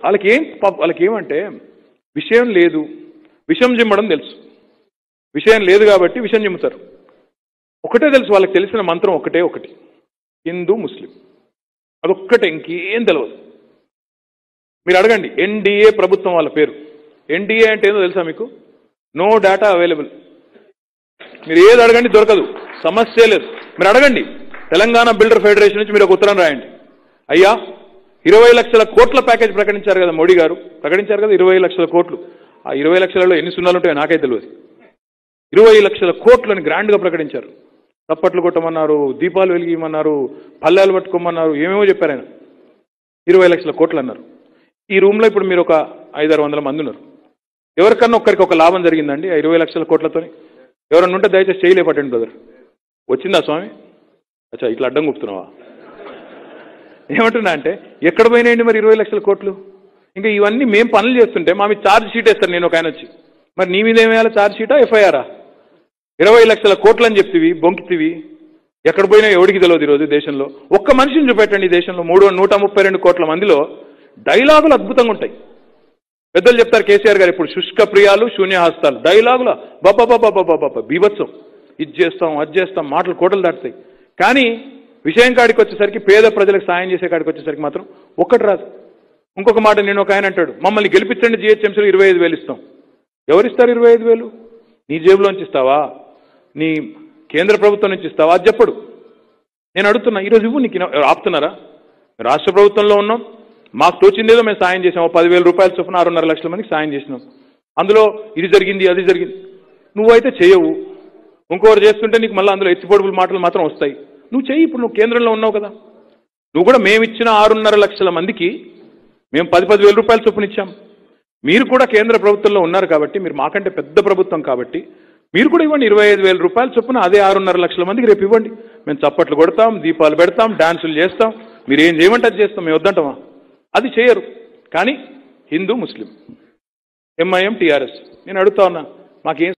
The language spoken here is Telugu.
వాళ్ళకి ఏం పాప- వాళ్ళకి ఏమంటే విషయం లేదు విషం జిమ్మడం తెలుసు విషయం లేదు కాబట్టి విషం జిమ్ముతారు ఒకటే తెలుసు వాళ్ళకి తెలిసిన మంత్రం ఒకటే ఒకటి హిందూ ముస్లిం అదొక్కటే ఇంకేం తెలియదు మీరు అడగండి ఎన్డీఏ ప్రభుత్వం వాళ్ళ పేరు ఎన్డీఏ అంటే ఏందో తెలుసా మీకు నో డేటా అవైలబుల్ మీరు ఏది అడగండి దొరకదు సమస్య లేదు మీరు అడగండి తెలంగాణ బిల్డర్ ఫెడరేషన్ నుంచి మీరు ఒక ఉత్తరం రాయండి అయ్యా ఇరవై లక్షల కోట్ల ప్యాకేజ్ ప్రకటించారు కదా మోడీ గారు ప్రకటించారు కదా ఇరవై లక్షల కోట్లు ఆ ఇరవై లక్షలలో ఎన్ని సున్నాలు ఉంటాయో నాకే తెలియదు ఇరవై లక్షల కోట్లని గ్రాండ్గా ప్రకటించారు తప్పట్లు కొట్టమన్నారు దీపాలు వెలిగిమన్నారు పల్లెలు పట్టుకోమన్నారు ఏమేమో చెప్పారు ఆయన ఇరవై లక్షల కోట్లు అన్నారు ఈ రూమ్లో ఇప్పుడు మీరు ఒక ఐదారు వందల మంది ఉన్నారు ఎవరికన్నా ఒక్కరికి ఒక లాభం జరిగిందండి ఆ ఇరవై లక్షల కోట్లతోని ఎవరన్నా ఉంటే దయచేసి చేయలేపట్టండి బ్రదర్ వచ్చిందా స్వామి అచ్చా ఇట్లా అడ్డం గుప్తున్నావా ఏమంటున్నా అంటే ఎక్కడ పోయినాయండి మరి ఇరవై లక్షల కోట్లు ఇంకా ఇవన్నీ మేము పనులు చేస్తుంటే మా మీద ఛార్జ్ షీట్ వేస్తారు నేను ఒక ఆయన వచ్చి మరి నీ మీద ఏమేయాలి ఛార్జ్ షీటా ఎఫ్ఐఆరా ఇరవై లక్షల కోట్లు అని చెప్తివి బొంకితివి ఎక్కడ పోయినా ఎవడికి తెలియదు ఈరోజు దేశంలో ఒక్క మనిషిని చూపెట్టండి ఈ దేశంలో మూడు నూట ముప్పై రెండు కోట్ల మందిలో డైలాగులు అద్భుతంగా ఉంటాయి పెద్దలు చెప్తారు కేసీఆర్ గారు ఇప్పుడు శుష్క ప్రియాలు శూన్యహస్తాలు డైలాగుల బాబా బీభత్సం ఇది చేస్తాం అది చేస్తాం మాటలు కోటలు దాటుతాయి కానీ విషయం కాడికి వచ్చేసరికి పేద ప్రజలకు సాయం చేసే కాడికి వచ్చేసరికి మాత్రం ఒక్కటి రాదు ఇంకొక మాట నేను ఒక ఆయన అంటాడు మమ్మల్ని గెలిపించండి జిహెచ్ఎంసీలో ఇరవై ఐదు వేలు ఇస్తాం ఎవరిస్తారు ఇరవై ఐదు వేలు నీ జేబులోంచి ఇస్తావా నీ కేంద్ర ప్రభుత్వం నుంచి ఇస్తావా అది చెప్పడు నేను అడుగుతున్నా ఈరోజు ఇవ్వు నీకు ఇన- ఆపుతున్నారా రాష్ట్ర ప్రభుత్వంలో ఉన్నాం మాకు తోచిందేదో మేము సాయం చేసాం ఓ పదివేల రూపాయల చొప్పున ఆరున్నర లక్షల మందికి సాయం చేసినాం అందులో ఇది జరిగింది అది జరిగింది నువ్వైతే చేయవు ఇంకొకరు చేస్తుంటే నీకు మళ్ళీ అందులో ఎత్తిపొడుపుల మాటలు మాత్రం వస్తాయి నువ్వు చెయ్యి ఇప్పుడు నువ్వు కేంద్రంలో ఉన్నావు కదా నువ్వు కూడా మేము ఇచ్చిన ఆరున్నర లక్షల మందికి మేము పది పది వేల రూపాయల చొప్పున ఇచ్చాం మీరు కూడా కేంద్ర ప్రభుత్వంలో ఉన్నారు కాబట్టి మీరు మాకంటే పెద్ద ప్రభుత్వం కాబట్టి మీరు కూడా ఇవ్వండి ఇరవై ఐదు వేల రూపాయల చొప్పున అదే ఆరున్నర లక్షల మందికి రేపు ఇవ్వండి మేము చప్పట్లు కొడతాం దీపాలు పెడతాం డాన్సులు చేస్తాం మీరు ఏం చేయమంటే అది చేస్తాం మేము వద్దంటామా అది చేయరు కానీ హిందూ ముస్లిం ఎంఐఎం టీఆర్ఎస్ నేను అడుగుతా ఉన్నా మాకేం